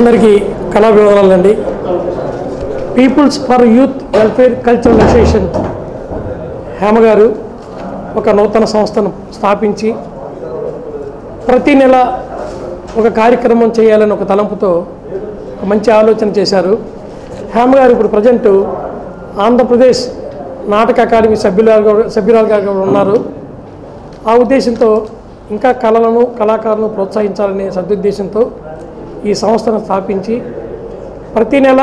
అందరికీ కళాభివందనాలండి peoples for youth welfare cultural association Hema garu ఒక నూతన సంస్థను స్థాపించి ప్రతి నెల ఒక కార్యక్రమం చేయాలని ఒక తలంపుతో ఒక మంచి ఆలోచన చేశారు హేమ గారు ఇప్పుడు ప్రజెంట్ ఆంధ్రప్రదేశ్ నాటక అకాడమీ సభ్యులుగా సభ్యురాలుగా కూడా ఉన్నారు ఆ ఉద్దేశంతో ఇంకా కళలను కళాకారులను ప్రోత్సహించాలనే సదుద్దేశంతో ఈ సంస్థను స్థాపించి ప్రతి నెల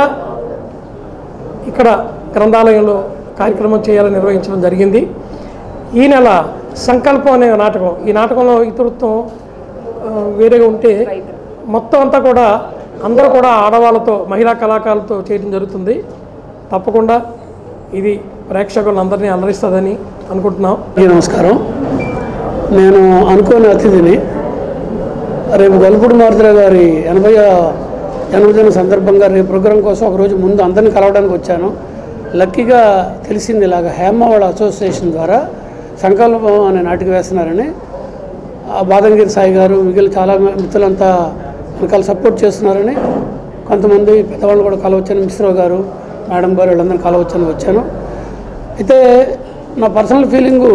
ఇక్కడ గ్రంథాలయంలో కార్యక్రమం చేయాలని నిర్వహించడం జరిగింది ఈ నెల సంకల్పం అనే నాటకం ఈ నాటకంలో ఇతరుత్వం ఆ, వేరేగా ఉంటే మొత్తం అంతా కూడా అందరూ కూడా ఆడవాళ్ళతో మహిళా కళాకారులతో చేయడం జరుగుతుంది తప్పకుండా ఇది ప్రేక్షకులందరినీ అలరిస్తుందని అనుకుంటున్నాం అందరికీ నమస్కారం నేను అనుకోని అతిథిని రేపు గొల్లపూడి మారుతిరావు గారి ఎనభై జన్మదిన సందర్భంగా రేపు ప్రోగ్రాం కోసం ఒకరోజు ముందు అందరిని కలవడానికి వచ్చాను లక్కీగా తెలిసింది ఇలాగ హేమ వాళ్ళ అసోసియేషన్ ద్వారా సంకల్పం అనే నాటిక వేస్తున్నారని ఆ బాదంగిరి సాయి గారు మిగిలిన చాలా మిత్రులంతా వెనకాల సపోర్ట్ చేస్తున్నారని కొంతమంది పెద్దవాళ్ళు కూడా కలవచ్చాను మిశ్రావు గారు మేడం గారు వీళ్ళందరినీ కలవచ్చని వచ్చాను అయితే నా పర్సనల్ ఫీలింగు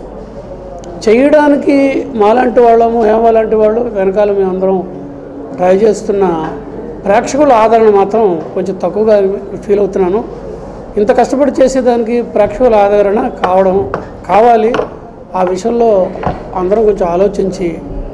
చేయడానికి మాలాంటి వాళ్ళము హేమ లాంటి వాళ్ళు వెనకాల మేమందరం ట్రై చేస్తున్న ప్రేక్షకుల ఆదరణ మాత్రం కొంచెం తక్కువగా ఫీల్ అవుతున్నాను ఇంత కష్టపడి చేసేదానికి ప్రేక్షకుల ఆదరణ కావడం కావాలి ఆ విషయంలో అందరం కొంచెం ఆలోచించి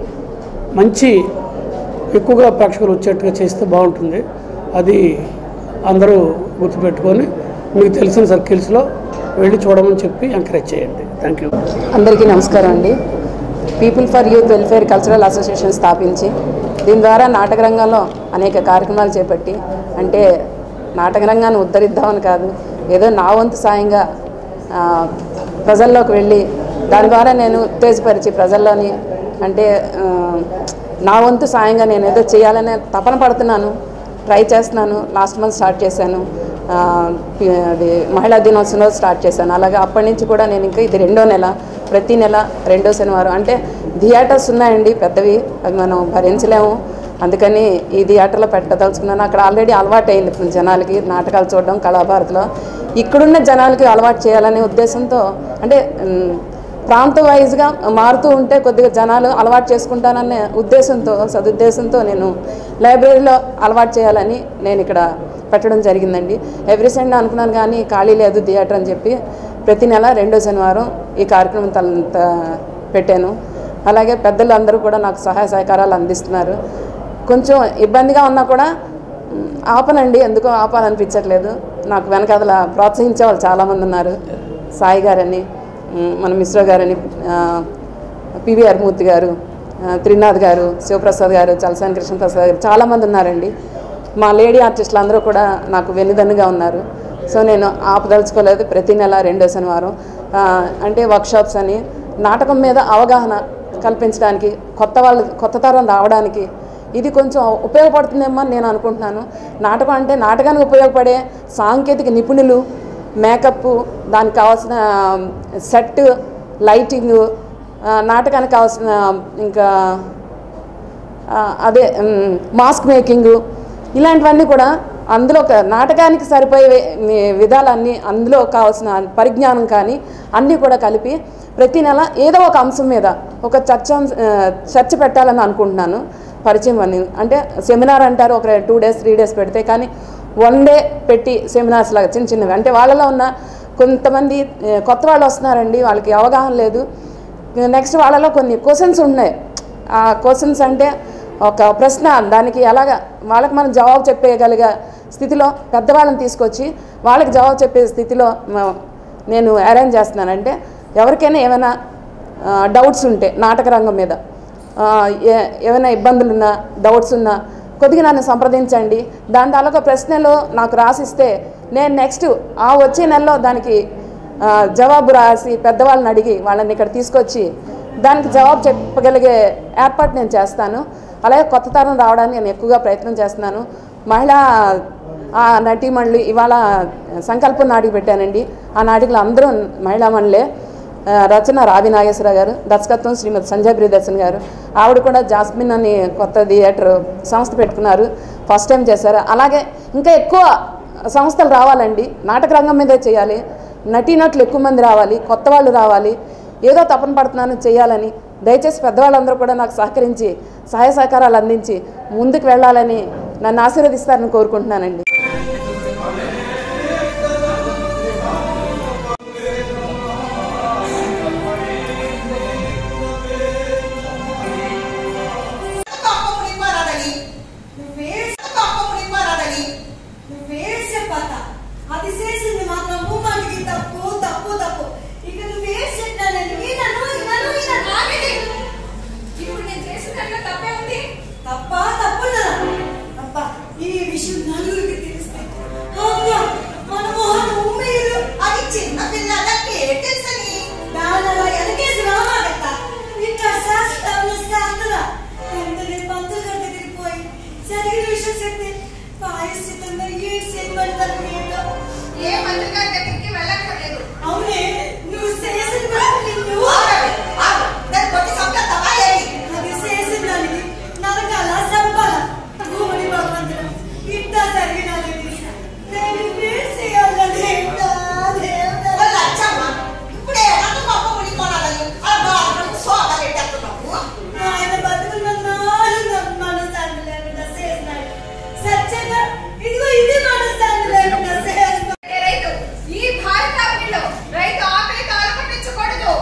మంచి ఎక్కువగా ప్రేక్షకులు వచ్చేట్టుగా చేస్తే బాగుంటుంది అది అందరూ గుర్తుపెట్టుకొని మీకు తెలిసిన సర్కిల్స్లో వెళ్ళి చూడమని చెప్పి ఎంకరేజ్ చేయండి థ్యాంక్ యూ అందరికీ నమస్కారం అండి people for youth welfare cultural association స్థాపించి దీని ద్వారా నాటక రంగంలో అనేక కార్యక్రమాలు చేపట్టి అంటే నాటక రంగాన్ని ఉద్ధరిద్దామని కాదు ఏదో నా వంతు సాయంగా ఆ, ప్రజల్లోకి వెళ్ళి దాని ద్వారా నేను ఉత్తేజపరిచి ప్రజల్లోని అంటే ఆ, నా వంతు సాయంగా నేను ఏదో చేయాలనే తపన పడుతున్నాను ట్రై చేస్తున్నాను లాస్ట్ మంత్ స్టార్ట్ చేశాను ఆ, పి- అది మహిళా దినోత్సవం రోజు స్టార్ట్ చేశాను అలాగే అప్పటి నుంచి కూడా నేను ఇంకా ఇది రెండో నెల ప్రతి నెల రెండో శనివారం అంటే థియేటర్స్ ఉన్నాయండి పెద్దవి అవి మనం భరించలేము అందుకని ఈ థియేటర్లో పెట్టదలుచుకున్నాను అక్కడ ఆల్రెడీ అలవాటు అయింది ఇప్పుడు జనాలకి నాటకాలు చూడడం కళాభారతిలో ఇక్కడున్న జనాలకి అలవాటు చేయాలనే ఉద్దేశంతో అంటే ఉమ్, ప్రాంత వైజ్గా మారుతూ ఉంటే కొద్దిగా జనాలు అలవాటు చేసుకుంటాననే ఉద్దేశంతో సదుద్దేశంతో నేను లైబ్రరీలో అలవాటు చేయాలని నేను ఇక్కడ పెట్టడం జరిగిందండి ఎవ్రీ సండే అనుకున్నాను కానీ ఖాళీ లేదు థియేటర్ అని చెప్పి ప్రతి నెల రెండో శనివారం ఈ కార్యక్రమం తల- త- పెట్టాను అలాగే పెద్దలు అందరూ కూడా నాకు సహాయ సహకారాలు అందిస్తున్నారు కొంచెం ఇబ్బందిగా ఉన్నా కూడా మ్, ఆపనండి ఎందుకో ఆపాలనిపించట్లేదు నాకు వెనకాదల ప్రోత్సహించే వాళ్ళు చాలామంది ఉన్నారు సాయి గారని మ్, మన మిశ్రా గారని ఆ, పివిఆర్ మూర్తి గారు ఆ, త్రినాథ్ గారు శివప్రసాద్ గారు చలసాని కృష్ణప్రసాద్ గారు చాలామంది ఉన్నారండి మా లేడీ ఆర్టిస్టులు అందరూ కూడా నాకు వెన్నుదన్నుగా ఉన్నారు సో నేను ఆపదలుచుకోలేదు ప్రతి నెల రెండో శనివారం ఆ, అంటే వర్క్షాప్స్ అని నాటకం మీద అవగాహన కల్పించడానికి కొత్త వాళ్ళు కొత్త తరం రావడానికి ఇది కొంచెం ఉపయోగపడుతుందేమో అని నేను అనుకుంటున్నాను నాటకం అంటే నాటకానికి ఉపయోగపడే సాంకేతిక నిపుణులు మేకప్ దానికి కావాల్సిన సెట్ లైటింగ్ నాటకానికి కావాల్సిన ఇంకా ఆ, అదే మ్, మాస్క్ మేకింగ్ ఇలాంటివన్నీ కూడా అందులో ఒక నాటకానికి సరిపోయే వి- విధాలన్నీ అందులో కావాల్సిన పరిజ్ఞానం కానీ అన్నీ కూడా కలిపి ప్రతి నెల ఏదో ఒక అంశం మీద ఒక చర్చ ఆ, చర్చ పెట్టాలని అనుకుంటున్నాను పరిచయం అని అంటే సెమినార్ అంటారు ఒక టూ డేస్ త్రీ డేస్ పెడితే కానీ వన్ డే పెట్టి సెమినార్స్ లాగా చిన్న చిన్నవి అంటే వాళ్ళలో ఉన్న కొంతమంది ఆ, కొత్త వాళ్ళు వస్తున్నారండి వాళ్ళకి అవగాహన లేదు నెక్స్ట్ వాళ్ళలో కొన్ని క్వశ్చన్స్ ఉన్నాయి ఆ క్వశ్చన్స్ అంటే ఒక ప్రశ్న దానికి ఎలాగ వాళ్ళకి మనం జవాబు చెప్పగలిగే స్థితిలో పెద్దవాళ్ళని తీసుకొచ్చి వాళ్ళకి జవాబు చెప్పే స్థితిలో మ- నేను అరేంజ్ చేస్తున్నానంటే ఎవరికైనా ఏమైనా డౌట్స్ ఉంటే నాటక రంగం మీద ఆ, ఏ- ఏమైనా ఇబ్బందులు ఉన్నా డౌట్స్ ఉన్నా కొద్దిగా నన్ను సంప్రదించండి దాని తాలూకా ప్రశ్నలు నాకు రాసిస్తే నేను నెక్స్ట్ ఆ వచ్చే నెలలో దానికి ఆ, జవాబు రాసి పెద్దవాళ్ళని అడిగి వాళ్ళని ఇక్కడ తీసుకొచ్చి దానికి జవాబు చెప్పగలిగే ఏర్పాటు నేను చేస్తాను అలాగే కొత్త తరం రావడానికి నేను ఎక్కువగా ప్రయత్నం చేస్తున్నాను మహిళా ఆ నటీమణులు ఇవాళ సంకల్పం నాటికి పెట్టానండి ఆ నాటికలు అందరూ మహిళామణులే ఆ, రచన రావి నాగేశ్వరరావు గారు దర్శకత్వం శ్రీమతి సంజయ్ ప్రియదర్శన్ గారు ఆవిడ కూడా జాస్మిన్ అని కొత్త థియేటర్ సంస్థ పెట్టుకున్నారు ఫస్ట్ టైం చేశారు అలాగే ఇంకా ఎక్కువ సంస్థలు రావాలండి నాటక రంగం మీదే చేయాలి నటీనటులు ఎక్కువ మంది రావాలి కొత్త వాళ్ళు రావాలి ఏదో తపన పడుతున్నాను చేయాలని దయచేసి పెద్దవాళ్ళందరూ కూడా నాకు సహకరించి సహాయ సహకారాలు అందించి ముందుకు వెళ్ళాలని నన్ను ఆశీర్వదిస్తారని కోరుకుంటున్నానండి కాపముని మారాడని నువ్వే కాపముని మారాడని నువ్వే చెప్పాత అది చేసింది మాత్రం భూమానికి తప్పు తప్పు తప్పు ఇక నువ్వే చెప్పానని వినను వినను వినను ఆగండి ఇప్పుడు నేను చేసినట్లు తప్పే ఉంది తప్ప తప్పున్నదా అబ్బ ఈ విషయం నలుగురికి తెలిస్తే అబ్బా మన మోహన్ ఉమ్మేరు అది చిన్న పిల్లలకి తెలుసని దానిలో ఎనకేసి రామాగత్త ఇట్లా శాస్త్రాలు శాస్త్రా ఎంతని పంతులు గారి దగ్గరికి పోయి జరిగిన విషయం చెప్తే పాయస్థితంగా ఏ చేయబడతారు ఏంటో ఏ మంత్రి గారి దగ్గరికి వెళ్ళక్కర్లేదు అవునే నువ్వు చేసిన దానికి నువ్వు అది చేసిన దానికి నరకాల సంపాల భూమిని భగవంతుడు ఇంత జరిగినది నేను ఏం చేయాలి దేవుడా దేవుడా ఆయన బతుకున్న నాలుగు మనశాంతి లేకుండా చేసినాడు సత్యంగా ఇదిగో ఇది మనశాంతి లేకుండా చేసినాడు ఏ రైతు ఈ భారతావనిలో రైతు ఆకలి కాలు పట్టించకూడదు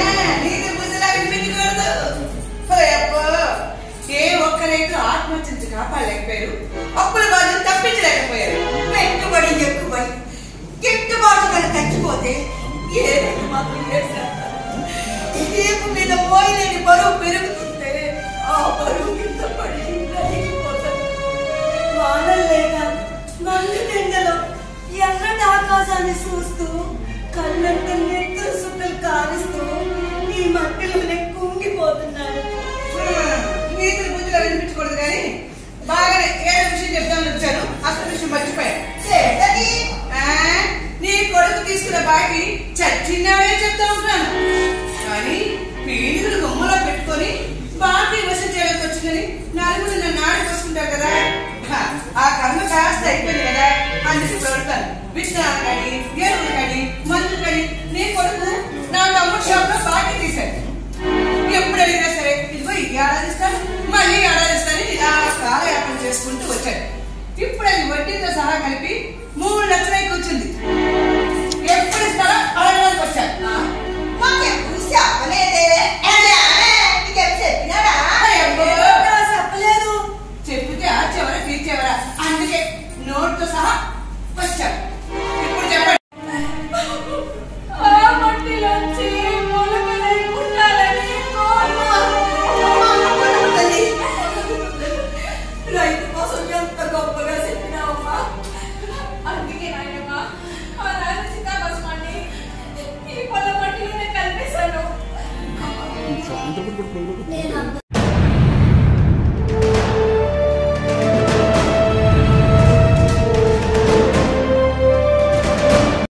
ఏ ఒక్క రైతు ఆత్మహత్య నుంచి కాపాడలేకపోయారు అప్పుల బాధను తప్పించలేకపోయారు పెట్టుబడి ఎక్కువై గిట్టుబాటు ధర తగ్గిపోతే ఏ రైతు మాత్రం ఏడ్చాడు? ఈపు మీద పోయిలేని బరువు పెరుగుతుంటే ఆ బరువు కింద పడి నలిగిపోతాడు. వానలు లేక మండు ఎండలో ఎర్రటి ఆకాశాన్ని చూస్తూ కళ్ళంట నెత్తురు సుక్కలు కారుస్తూ ఈ మట్టిలోనే కుంగిపోతున్నాడు నీతులు బుద్ధిలో వినిపించకూడదు కానీ బాగానే ఏదో విషయం చెప్తామని వచ్చాను అసలు విషయం మర్చిపోయాను చేతది ఆ, నీ కొడుకు తీసుకున్న బాకి చచ్చినాడే చెప్తా ఉంటాను కానీ పీనుగులు గుమ్మలో పెట్టుకొని బాకి వసూలు చేయడానికి వచ్చిందని నలుగురు నన్ను ఆడిపోసుకుంటారు కదా హ, ఆ కర్మ కాస్త అయిపోయింది కదా అందుకు పెడతాను విత్తనాలు కానీ ఎరువులు కానీ మందులు కానీ నీ కొడుకు నా తమ్ముడు షాప్ లో బాకీ తీశాడు ఎప్పుడు అడిగినా సరే ఇదిగో ఈ ఏడాది ఇస్తాను మళ్ళీ ఏడాది ఇస్తాను ఇలా కాలయాపన చేసుకుంటూ వచ్చాడు ఇప్పుడు అది వడ్డీతో సహా కలిపి మూడు లక్షలై కూర్చుంది ఎప్పుడు ఇస్తారో అడగడానికి వచ్చాను మాకెప్పుడు చెప్పలేదే అదే, అదే, నీకేం చెప్పినాడా? అయ్యో. ఏమిటో చెప్పలేదు చెప్పితే ఆ చివర తీర్చేవరా అందుకే నోట్తో సహా వచ్చాడు ఇప్పుడు చెప్పండి ఆ మట్టిలోంచి మొలకలై పుట్టాలని కోరు తల్లి రైతు కోసం ఎంత గొప్పగా చెప్పినావమ్మా అందుకే నాయనమ్మ ఆ రాజు సీతాభస్మాన్ని ఈ పొలం మట్టిలోనే కలిపేశాను నేను అంత